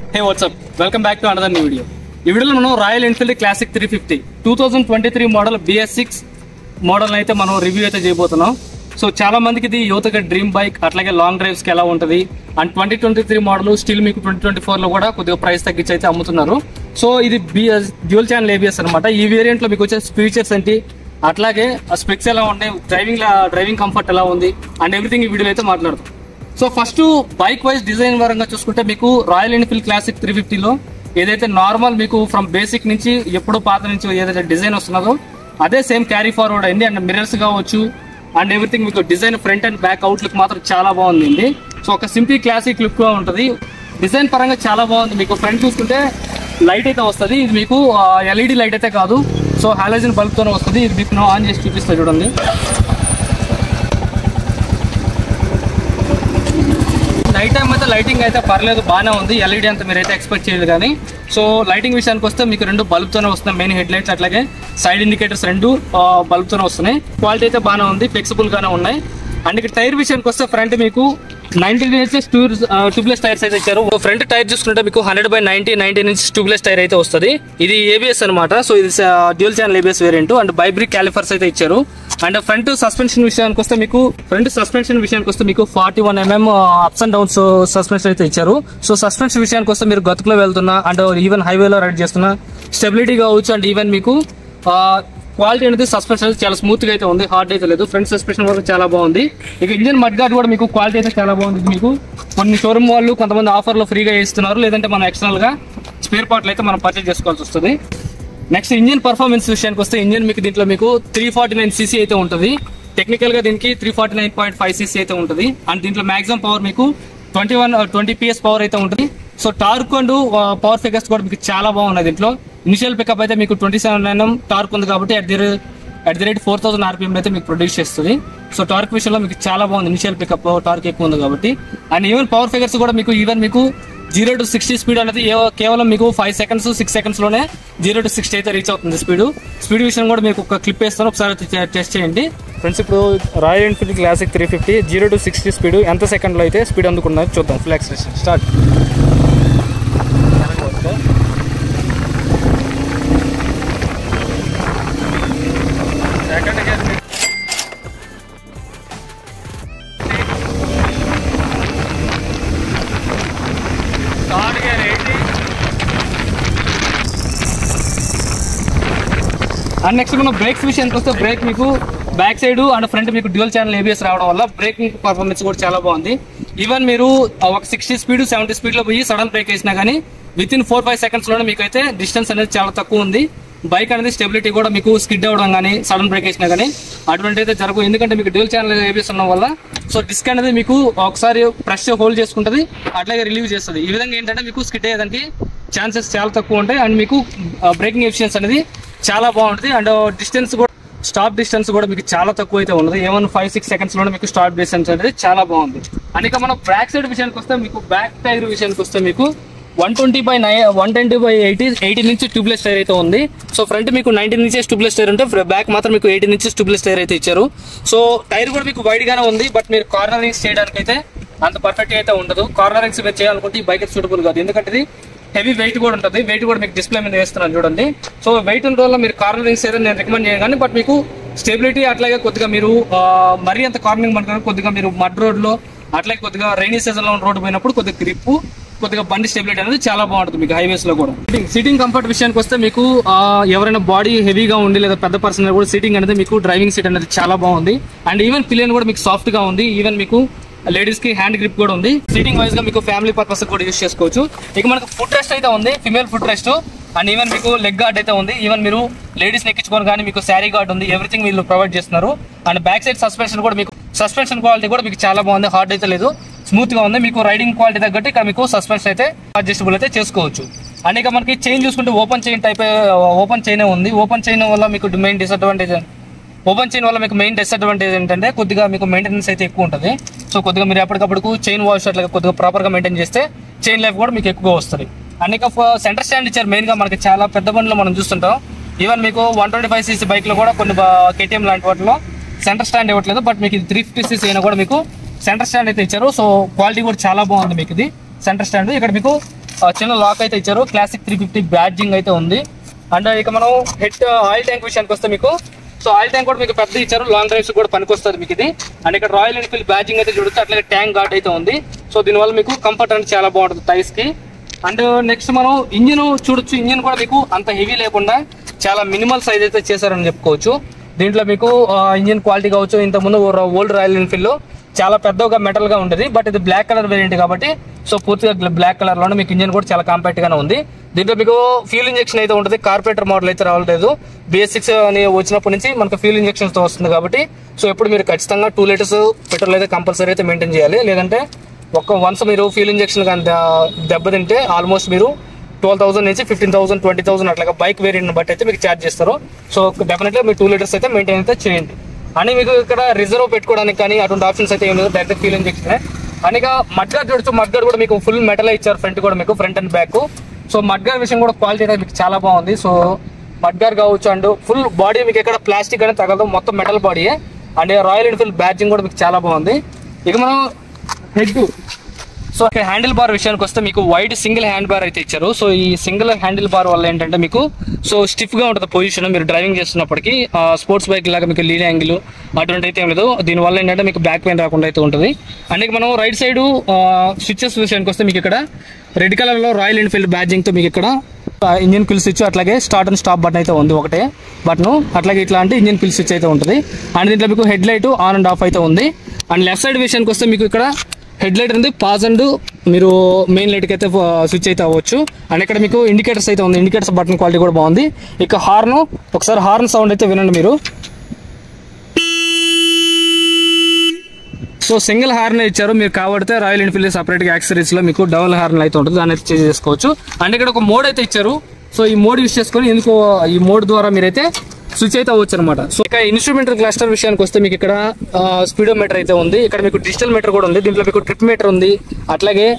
hey what's up welcome back to another new video ఈ వీడియోలో మనం Royal Enfield classic three fifty two thousand twenty three model BS six model అయితే మనం review అయితే చేయబోతున్నాం so చాలా మందికి ఇది యువతకి డ్రీమ్ బైక్ అట్లాగే లాంగ్ డ్రైవ్స్ కి ఎలా ఉంటుంది and twenty twenty three model still మీకు ట్వంటీ ట్వంటీ ఫోర్ లో కూడా కొద్దిగా ప్రైస్ తగ్గించి అయితే అమ్ముతున్నారు సో ఇది బిఎస్ డ్యూల్ ఛానల్ ఏబిఎస్ అనమాట ఈ వేరియంట్ లో మీకు వచ్చే ఫీచర్స్ ఏంటి అట్లాగే ఆ స్పెక్స్ ఎలా ఉన్నాయి డ్రైవింగ్ డ్రైవింగ్ కంఫర్ట్ ఎలా ఉంది అండ్ ఎవ్రీథింగ్ ఈ వీడియోలో అయితే మాట్లాడుతాం so first bike wise design పరంగా చూసుకుంటే మీకు రాయల్ ఎన్ఫీల్డ్ క్లాసిక్ త్రీ ఫిఫ్టీలో ఏదైతే నార్మల్ మీకు ఫ్రమ్ బేసిక్ నుంచి ఎప్పుడో పాత నుంచి ఏదైతే డిజైన్ వస్తున్నదో అదే సేమ్ క్యారీ ఫార్వర్డ్ అయింది అండ్ మిర్రర్స్ కావచ్చు అండ్ ఎవ్రీథింగ్ మీకు design front and back outlook మాత్రం చాలా బాగుంది సో ఒక సింపుల్ క్లాసిక్ లుక్ గా ఉంటుంది డిజైన్ పరంగా చాలా బాగుంది మీకు ఫ్రంట్ చూసుకుంటే లైట్ అయితే వస్తుంది ఇది మీకు ఎల్ఈడి లైట్ అయితే కాదు సో హాలోజన్ బల్బ్ తోనే వస్తుంది ఇది మీకు ఆన్ చేసి చూపిస్తా చూడండి నైట్ టైం అయితే లైటింగ్ అయితే పర్లేదు బాగానే ఉంది ఎల్ఈడి అంత మీరైతే ఎక్స్పెక్ట్ చేయలేదు కానీ సో లైటింగ్ విషయానికి వస్తే మీకు రెండు బల్బ్ తోనే వస్తున్నాయి main headlights side indicators రెండు బల్బ్ తోనే వస్తున్నాయి క్వాలిటీ అయితే బాగానే ఉంది ఫ్లెక్సిబుల్ గానే ఉన్నాయి అండ్ ఇక్కడ టైర్ విషయానికి వస్తే ఫ్రంట్ మీకు nineteen inches two tubeless tyres అయితే ఇచ్చారు ఫ్రంట్ టైర్ చూసుకుంటే మీకు hundred by ninety nineteen inches tubeless tyre అయితే వస్తుంది ఇది ఏబిఎస్ అనమాట సో ఇది dual channel ABS variant and ByBre calipers అయితే ఇచ్చారు అండ్ ఫ్రంట్ సస్పెన్షన్ విషయానికి వస్తే మీకు ఫ్రంట్ సస్పెన్షన్ విషయానికి వస్తే మీకు forty one mm ups and downs suspension అయితే ఇచ్చారు సో సస్పెన్షన్ విషయానికి వస్తే మీరు గతుకులో వెళ్తున్నా అండ్ ఈవెన్ హైవేలో రైడ్ చేస్తున్నా స్టెబిలిటీ కావచ్చు అండ్ ఈవెన్ మీకు క్వాలిటీ అనేది సస్పెన్షన్ చాలా స్మూత్ గా అయితే ఉంది హార్డ్ అయితే లేదు ఫ్రంట్ సస్పెన్షన్ వరకు చాలా బాగుంది ఇక ఇంజిన్ మడ్ గార్డ్ కూడా మీకు క్వాలిటీ అయితే చాలా బాగుంది ఇది మీకు కొన్ని షోరూమ్ వాళ్ళు కొంతమంది ఆఫర్ లో ఫ్రీగా ఇస్తున్నారు లేదంటే మనం ఎక్స్టర్నల్ గా స్పేర్ పార్ట్లు అయితే మనం పర్చేజ్ చేసుకోవాల్సి వస్తుంది నెక్స్ట్ ఇంజిన్ పర్ఫార్మెన్స్ విషయానికి వస్తే ఇంజిన్ మీకు దీంట్లో మీకు త్రీ ఫార్టీ నైన్ సీసీ అయితే ఉంటుంది టెక్నికల్ గా దీనికి three forty nine point five CC అయితే ఉంటుంది అండ్ దీంట్లో మాక్సిమం పవర్ మీకు twenty one twenty PS power అయితే ఉంటుంది so torque and power figures కూడా మీకు చాలా బాగున్నాయి దీంట్లో ఇనిషియల్ పికప్ అయితే మీకు ట్వంటీ సెవెన్ నైన్ టార్క్ ఉంది కాబట్టి at the at the rate four thousand RPM అయితే మీకు ప్రొడ్యూస్ చేస్తుంది సో టార్క్ విషయంలో మీకు చాలా బాగుంది ఇనిషియల్ పికప్ టార్క్ ఎక్కువ ఉంది కాబట్టి అండ్ ఈవెన్ పవర్ ఫిగర్స్ కూడా మీకు ఈవెన్ మీకు జీరో టు సిక్స్టీ స్పీడ్ అనేది ఏ- కేవలం మీకు ఫైవ్ సెకండ్స్ సిక్స్ సెకండ్స్ లోనే జీరో టు సిక్స్టీ అయితే రీచ్ అవుతుంది స్పీడ్ స్పీడ్ విషయం కూడా మీకు ఒక క్లిప్ వేస్తాను ఒకసారి టెస్ట్ చేయండి ఫ్రెండ్స్ ఇప్పుడు Royal Enfield classic three fifty zero to sixty speed ఎంత సెకండ్లో అయితే స్పీడ్ అందుకున్నది చూద్దాం full acceleration start second gear third gear eighty and next మనం బ్రేక్స్ విషయానికి వస్తే బ్రేక్ మీకు బ్యాక్ సైడ్ అండ్ ఫ్రంట్ మీకు డ్యూయల్ ఛానల్ ఏబిఎస్ రావడం వల్ల బ్రేకింగ్ పర్ఫార్మెన్స్ కూడా చాలా బాగుంది ఈవెన్ మీరు ఒక సిక్స్టీ స్పీడ్ సెవెంటీ స్పీడ్ లో పోయి సడన్ బ్రేక్ వేసినా కానీ within four five seconds లోనే మీకు అయితే డిస్టెన్స్ అనేది చాలా తక్కువ ఉంది బైక్ అనేది స్టెబిలిటీ కూడా మీకు స్కిడ్ అవ్వడం కానీ సడన్ బ్రేక్ వేసినా కానీ అటువంటి అయితే జరగవు ఎందుకంటే మీకు డ్యూయల్ ఛానల్ ఏబిఎస్ ఉండడం వల్ల సో డిస్క్ అనేది మీకు ఒకసారి ప్రెస్ హోల్డ్ చేసుకుంటది అట్లాగే రిలీవ్ చేస్తుంది ఈ విధంగా ఏంటంటే మీకు స్కిడ్ అయ్యేదానికి ఛాన్సెస్ చాలా తక్కువ ఉంటాయి అండ్ మీకు బ్రేకింగ్ ఎఫిషియన్స్ అనేది చాలా బాగుంటుంది అండ్ డిస్టెన్స్ కూడా స్టాప్ డిస్టెన్స్ కూడా మీకు చాలా తక్కువ అయితే ఉన్నది ఏమన్నా ఫైవ్ సిక్స్ సెకండ్స్ లోనే మీకు స్టాప్ డిస్టెన్స్ అనేది చాలా బాగుంది అండ్ ఇక మనం బ్యాక్ సైడ్ విషయానికి వస్తే మీకు బ్యాక్ టైర్ విషయానికి వస్తే మీకు one twenty by nine one twenty by eighty eighty నుంచి ట్యూబ్లెస్ టైర్ అయితే ఉంది సో ఫ్రంట్ మీకు నైన్టీన్ ఇంచెస్ ట్యూబ్లెస్ టైర్ ఉంటే బ్యాక్ మాత్రం మీకు ఎయిటీన్ ఇంచెస్ ట్యూబ్లెస్ టైర్ అయితే ఇచ్చారు సో టైర్ కూడా మీకు వైడ్ గానే ఉంది బట్ మీరు కార్నరింగ్స్ చేయడానికి అయితే అంత పర్ఫెక్ట్ అయితే ఉండదు కార్నరింగ్స్ మీరు చేయాలనుకుంటే ఈ బైక్ సూటబుల్ కాదు ఎందుకంటే ఇది హెవీ వెయిట్ కూడా ఉంటుంది వెయిట్ కూడా మీకు డిస్ప్లే మీద వేస్తున్నాను చూడండి సో వెయిట్ ఉన్న వల్ల మీరు కార్నరింగ్స్ అయితే నేను రికమెండ్ చేయను కానీ బట్ మీకు స్టెబిలిటీ అట్లాగే కొద్దిగా మీరు ఆ, మరీ అంత కార్నరింగ్ మనకు కొద్దిగా మీరు మడ్ రోడ్ లో అట్లాగే కొద్దిగా రైనీ సీజన్ లో రోడ్ పోయినప్పుడు కొద్దిగా గ్రిప్ కొద్దిగా బండి స్టెబిలిటీ అనేది చాలా బాగుంటుంది మీకు హైవేస్ లో కూడా సీటింగ్ కంఫర్ట్ విషయానికి వస్తే మీకు ఆ, ఎవరైనా బాడీ హెవీగా ఉండి లేదా పెద్ద పర్సన్ కూడా సీటింగ్ అనేది మీకు డ్రైవింగ్ సీట్ అనేది చాలా బాగుంది అండ్ ఈవెన్ పిలియన్ కూడా మీకు సాఫ్ట్ గా ఉంది ఈవెన్ మీకు లేడీస్ కి హ్యాండ్ గ్రిప్ కూడా ఉంది సీటింగ్ వైజ్ గా మీకు ఫ్యామిలీ పర్పస్ కూడా యూస్ చేసుకోవచ్చు ఇక మనకు ఫుడ్ రెస్ట్ అయితే ఉంది female footrest and even మీకు లెగ్ గార్డ్ అయితే ఉంది ఈవెన్ మీరు లేడీస్ ఎక్కించుకొని కానీ మీకు శారీ గార్డ్ ఉంది ఎవ్రీథింగ్ వీళ్ళు ప్రొవైడ్ చేస్తున్నారు అండ్ బ్యాక్ సైడ్ సస్పెన్షన్ కూడా మీకు సస్పెన్షన్ క్వాలిటీ కూడా మీకు చాలా బాగుంది హార్డ్ అయితే లేదు స్మూత్ గా ఉంది మీకు రైడింగ్ క్వాలిటీ తగ్గట్టు ఇక్కడ మీకు సస్పెన్షన్ అయితే అడ్జస్టబుల్ అయితే చేసుకోవచ్చు అండ్ ఇక మనకి చైన్ చూసుకుంటే open chain type open chain ఉంది ఓపెన్ చైన్ వల్ల మీకు మెయిన్ డిసడ్వాంటేజ్ ఓపెన్ చైన్ వల్ల మీకు మెయిన్ డిసడ్వాంటేజ్ ఏంటంటే కొద్దిగా మీకు మెయింటెనెన్స్ అయితే ఎక్కువ ఉంటుంది సో కొద్దిగా మీరు ఎప్పటికప్పుడు చైన్ వాష్ అట్లా కొద్దిగా ప్రాపర్గా మెయింటైన్ చేస్తే చైన్ లైఫ్ కూడా మీకు ఎక్కువ వస్తుంది అండ్ ఇక సెంటర్ స్టాండ్ ఇచ్చారు మెయిన్గా మనకి చాలా పెద్ద బండ్లో మనం చూస్తుంటాం ఈవెన్ మీకు వన్ ట్వంటీ ఫైవ్ సీసీ బైక్లో కూడా కొన్ని కేటీఎం లాంటి వాటిలో సెంటర్ స్టాండ్ ఇవ్వట్లేదు బట్ మీకు ఇది త్రీ ఫిఫ్టీ సీసీ అయినా కూడా మీకు సెంటర్ స్టాండ్ అయితే ఇచ్చారు సో క్వాలిటీ కూడా చాలా బాగుంది మీకు ఇది సెంటర్ స్టాండ్ ఇక్కడ మీకు ఆ, చిన్న లాక్ అయితే ఇచ్చారు క్లాసిక్ త్రీ ఫిఫ్టీ బ్యాడ్జింగ్ అయితే ఉంది అండ్ ఇక మనం హెడ్ ఆయిల్ ట్యాంక్ విషయానికి వస్తే మీకు సో ఆయిల్ ట్యాంక్ కూడా మీకు పెద్ద ఇచ్చారు లాంగ్ డ్రైవ్స్ కూడా పనికొస్తుంది మీకు ఇది అండ్ ఇక్కడ రాయల్ ఎన్ఫీల్డ్ బ్యాడ్జింగ్ అయితే చూడొచ్చు అట్లాగే ట్యాంక్ గార్డ్ అయితే ఉంది సో దీనివల్ల మీకు కంఫర్ట్ అనేది చాలా బాగుంటుంది టైర్స్ కి అండ్ నెక్స్ట్ మనం ఇంజిన్ చూడొచ్చు ఇంజిన్ కూడా మీకు అంత హెవీ లేకుండా చాలా మినిమల్ సైజ్ అయితే చేశారని చెప్పుకోవచ్చు దీంట్లో మీకు ఇంజిన్ క్వాలిటీ కావచ్చు ఇంతకుముందు ఓల్డ్ రాయల్ ఎన్ఫీల్డ్ లో చాలా పెద్దగా మెటల్ గా ఉంటుంది బట్ ఇది బ్లాక్ కలర్ వేరియంట్ కాబట్టి సో పూర్తిగా బ్లాక్ కలర్ లోనే మీకు ఇంజిన్ కూడా చాలా కాంపాక్ట్ గానే ఉంది దీంట్లో మీకు ఫ్యూల్ ఇంజెక్షన్ అయితే ఉంటుంది కార్పొరేటర్ మోడల్ అయితే రావట్లేదు బిఎస్ సిక్స్ అని వచ్చినప్పటి నుంచి మనకు ఫ్యూల్ ఇంజెక్షన్ తో వస్తుంది కాబట్టి సో ఎప్పుడు మీరు ఖచ్చితంగా టూ లీటర్స్ పెట్రోల్ అయితే కంపల్సరీ అయితే మెయింటైన్ చేయాలి లేదంటే ఒక్క వన్స్ మీరు ఫ్యూల్ ఇంజెక్షన్ కానీ దెబ్బతింటే ఆల్మోస్ట్ మీరు ట్వెల్వ్ థౌసండ్ నుంచి ఫిఫ్టీన్ థౌసండ్ ట్వంటీ థౌసండ్ అట్లా బైక్ వేరియంట్ బట్టి అయితే మీకు ఛార్జ్ చేస్తారు సో డెఫినెట్గా మీరు టూ లీటర్స్ అయితే మెయింటైన్ అయితే చేయండి అని మీకు ఇక్కడ రిజర్వ్ పెట్టుకోవడానికి కానీ అటువంటి ఆప్షన్స్ అయితే ఏం లేదు డైరెక్ట్ ఫ్యూల్ ఇంజెక్షన్ అని ఇక మడ్గార్డ్ చూడొచ్చు మడ్గార్డ్ కూడా మీకు ఫుల్ మెటల్ ఇచ్చారు ఫ్రంట్ కూడా మీకు front and back so mudguard విషయం కూడా క్వాలిటీ అయితే మీకు చాలా బాగుంది సో మడ్గార్ కావచ్చు అండ్ ఫుల్ బాడీ మీకు ఎక్కడ ప్లాస్టిక్ అనేది తగలదు మొత్తం మెటల్ బాడీయే అండ్ రాయల్ ఎన్ఫీల్డ్ బ్యాడ్జింగ్ కూడా మీకు చాలా బాగుంది ఇక మనం హెడ్ సో ఇక్కడ హ్యాండిల్ బార్ విషయానికి వస్తే మీకు వైడ్ సింగిల్ హ్యాండ్ బార్ అయితే ఇచ్చారు సో ఈ సింగిల్ హ్యాండిల్ బార్ వల్ల ఏంటంటే మీకు సో స్టిఫ్ గా ఉంటుంది పొజిషన్ మీరు డ్రైవింగ్ చేస్తున్నప్పటికీ స్పోర్ట్స్ బైక్ లాగా మీకు లీన్ యాంగిల్ అటువంటి అయితే ఏం లేదు దీనివల్ల ఏంటంటే మీకు బ్యాక్ పెయిన్ రాకుండా అయితే ఉంటుంది అండ్ ఇక మనం రైట్ సైడ్ స్విచ్చెస్ విషయానికి వస్తే మీకు ఇక్కడ రెడ్ కలర్ లో రాయల్ ఎన్ఫీల్డ్ బ్యాడ్జింగ్ తో మీకు ఇక్కడ ఇంజిన్ కిల్ స్విచ్ అట్లాగే స్టార్ట్ అండ్ స్టాప్ బటన్ అయితే ఉంది ఒకటే బటన్ అట్లాగే ఇట్లా అంటే ఇంజిన్ కిల్ స్విచ్ అయితే ఉంటుంది అండ్ దీంట్లో మీకు headlight on and off అయితే ఉంది అండ్ లెఫ్ట్ సైడ్ విషయానికి వస్తే మీకు ఇక్కడ హెడ్ లైట్ ఉంది పాజ్ అండ్ మీరు మెయిన్ లైట్కి అయితే స్విచ్ అయితే అవ్వచ్చు అండ్ ఇక్కడ మీకు ఇండికేటర్స్ అయితే ఉంది ఇండికేటర్స్ బటన్ క్వాలిటీ కూడా బాగుంది ఇక హార్న్ ఒకసారి హార్న్ సౌండ్ అయితే వినండి మీరు సో సింగిల్ హార్న్ ఇచ్చారు మీరు కాబట్టి రాయల్ ఎన్ఫీల్డ్ సపరేట్ గా యాక్సరీస్ లో మీకు డబుల్ హార్న్ అయితే ఉంటుంది దాన్ని అయితే చేంజ్ చేసుకోవచ్చు అండ్ ఇక్కడ ఒక మోడ్ అయితే ఇచ్చారు సో ఈ మోడ్ యూస్ చేసుకొని ఎందుకో ఈ మోడ్ ద్వారా మీరైతే స్విచ్ అయితే అవ్వచ్చు అనమాట సో ఇక ఇన్స్ట్రుమెంట్ క్లస్టర్ విషయానికి వస్తే మీకు ఇక్కడ స్పీడోమీటర్ అయితే ఉంది ఇక్కడ మీకు డిజిటల్ మీటర్ కూడా ఉంది దీంట్లో మీకు ట్రిప్ మీటర్ ఉంది అట్లాగే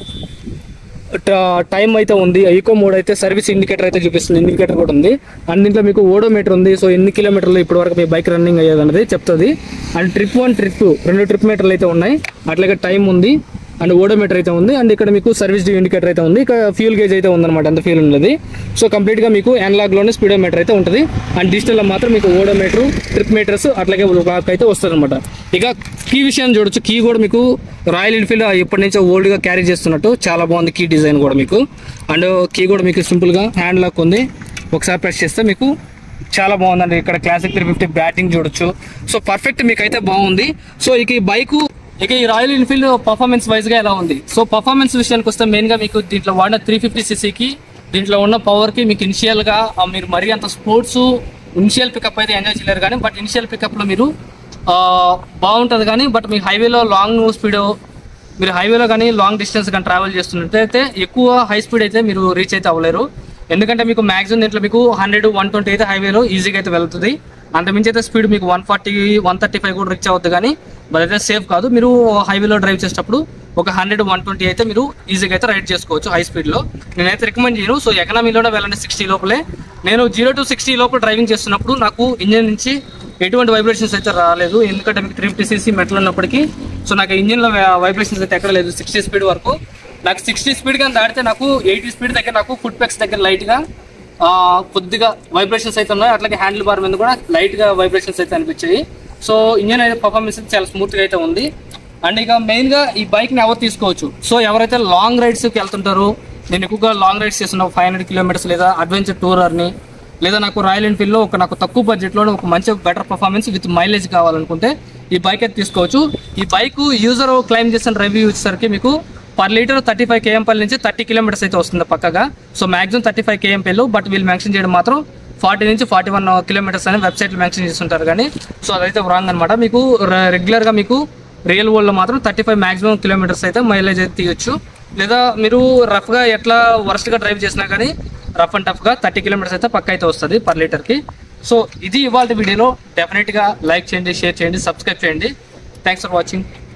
టైం అయితే ఉంది ఈకో మోడ్ అయితే సర్వీస్ ఇండికేటర్ అయితే చూపిస్తుంది ఇండికేటర్ కూడా ఉంది అండ్ దీంట్లో మీకు ఓడోమీటర్ ఉంది సో ఎన్ని కిలోమీటర్లు ఇప్పటి వరకు మీ బైక్ రన్నింగ్ అయ్యేది అనేది చెప్తుంది అండ్ ట్రిప్ వన్ ట్రిప్ రెండు ట్రిప్ మీటర్లు అయితే ఉన్నాయి అట్లాగే టైం ఉంది అండ్ ఓడోమీటర్ అయితే ఉంది అండ్ ఇక్కడ మీకు సర్వీస్ డ్యూ ఇండికేటర్ అయితే ఉంది ఇక ఫ్యూల్ గేజ్ అయితే ఉందన్నమాట ఎంత ఫ్యూల్ ఉన్నది సో కంప్లీట్ గా మీకు అనలాగ్ లోనే స్పీడోమీటర్ అయితే ఉంటుంది అండ్ డిజిటల్ లో మాత్రం మీకు ఓడోమీటర్ ట్రిప్ మీటర్స్ అట్లాగే క్లాక్ అయితే వస్తుంది అనమాట ఇక కీ విషయాన్ని చూడొచ్చు కీ కూడా మీకు రాయల్ ఎన్ఫీల్డ్ ఎప్పటి నుంచో ఓల్డ్ గా క్యారీ చేస్తున్నట్టు చాలా బాగుంది కీ డిజైన్ కూడా మీకు అండ్ కీ కూడా మీకు సింపుల్ గా హ్యాండ్ లాక్ ఉంది ఒకసారి ప్రెస్ చేస్తే మీకు చాలా బాగుందండి ఇక్కడ క్లాసిక్ త్రీ ఫిఫ్టీ బ్యాటింగ్ చూడొచ్చు సో పర్ఫెక్ట్ మీకు అయితే బాగుంది సో ఇక ఈ బైక్ ఇక ఈ రాయల్ ఎన్ఫీల్డ్ పర్ఫార్మెన్స్ వైజ్ గా ఎలా ఉంది సో పర్ఫార్మెన్స్ విషయానికి వస్తే మెయిన్ గా మీకు దీంట్లో వాడిన త్రీ ఫిఫ్టీ సీసీకి దీంట్లో ఉన్న పవర్ కి మీకు ఇనిషియల్ గా ఆ, మీరు మరీ అంత స్పోర్ట్స్ ఇనిషియల్ పికప్ అయితే ఎంజాయ్ చేయలేరు కానీ బట్ ఇనిషియల్ పికప్ లో మీరు ఆ, బాగుంటది కానీ బట్ మీ హైవేలో లాంగ్ స్పీడ్ మీరు హైవేలో కానీ లాంగ్ డిస్టెన్స్ కానీ ట్రావెల్ చేస్తున్నట్టయితే ఎక్కువ హై స్పీడ్ అయితే మీరు రీచ్ అయితే అవ్వలేరు ఎందుకంటే మీకు మాక్సిమం దీంట్లో మీకు హండ్రెడ్ వన్ ట్వంటీ అయితే హైవేలో ఈజీగా అయితే వెళ్తుంది అంతమించి అయితే స్పీడ్ మీకు one forty one thirty five కూడా రీచ్ అవ్వద్దు కానీ బట్ అయితే సేఫ్ కాదు మీరు హైవేలో డ్రైవ్ చేసేటప్పుడు ఒక హండ్రెడ్ వన్ ట్వంటీ అయితే మీరు ఈజీగా అయితే రైడ్ చేసుకోవచ్చు హై స్పీడ్లో నేనైతే రికమెండ్ చేయను సో ఎకనామీలోనే వెళ్ళండి సిక్స్టీ లోపలే నేను జీరో టు సిక్స్టీ లోపల డ్రైవింగ్ చేస్తున్నప్పుడు నాకు ఇంజిన్ నుంచి ఎటువంటి వైబ్రేషన్స్ అయితే రాలేదు ఎందుకంటే మీకు త్రీ ఫిఫ్టీ సీసీ మెట్లు ఉన్నప్పటికీ సో నాకు ఇంజిన్లో వైబ్రేషన్స్ అయితే ఎక్కడ లేదు సిక్స్టీ స్పీడ్ వరకు నాకు సిక్స్టీ స్పీడ్ కానీ దాటితే నాకు ఎయిటీ స్పీడ్ దగ్గర నాకు ఫుట్ పెక్స్ దగ్గర లైట్గా కొద్దిగా వైబ్రేషన్స్ అయితే ఉన్నాయి అట్లాగే హ్యాండిల్ బార్ మీద కూడా లైట్గా వైబ్రేషన్స్ అయితే అనిపించాయి సో ఇంజిన్ అయితే పర్ఫార్మెన్స్ అయితే చాలా స్మూత్గా అయితే ఉంది అండ్ ఇక మెయిన్గా ఈ బైక్ని ఎవరు తీసుకోవచ్చు సో ఎవరైతే లాంగ్ రైడ్స్కి వెళ్తుంటారో నేను ఎక్కువగా లాంగ్ రైడ్స్ చేస్తున్నా ఫైవ్ హండ్రెడ్ కిలోమీటర్స్ లేదా అడ్వెంచర్ టూరర్ని లేదా నాకు రాయల్ ఎన్ఫీల్డ్లో ఒక నాకు తక్కువ బడ్జెట్లో ఒక మంచి బెటర్ పర్ఫార్మెన్స్ విత్ మైలేజ్ కావాలనుకుంటే ఈ బైక్ అయితే తీసుకోవచ్చు ఈ బైక్ యూజర్ క్లైమ్ చేసిన రివ్యూ వచ్చేసరికి మీకు per litre thirty five KMPL నుంచి థర్టీ కిలోమీటర్స్ అయితే వస్తుంది పక్కగా సో మాక్సిమం థర్టీ ఫైవ్ కేఎంపీలు బట్ వీళ్ళు మెన్షన్ చేయడం మాత్రం ఫార్టీ నుంచి ఫార్టీ వన్ కిలోమీటర్స్ అని వెబ్సైట్లో మెన్షన్ చేస్తుంటారు కానీ సో అదైతే రాంగ్ అనమాట మీకు రెగ్యులర్గా మీకు రియల్ వరల్డ్లో మాత్రం థర్టీ ఫైవ్ మాక్సిమం కిలోమీటర్స్ అయితే మైలేజ్ అయితే తీయొచ్చు లేదా మీరు రఫ్గా ఎట్లా వర్స్ట్గా డ్రైవ్ చేసినా కానీ రఫ్ అండ్ టఫ్గా థర్టీ కిలోమీటర్స్ అయితే పక్క అయితే వస్తుంది పర్ లీటర్కి సో ఇది ఇవాళ వీడియోలో డెఫినెట్గా లైక్ చేయండి షేర్ చేయండి సబ్స్క్రైబ్ చేయండి థ్యాంక్స్ ఫర్ వాచింగ్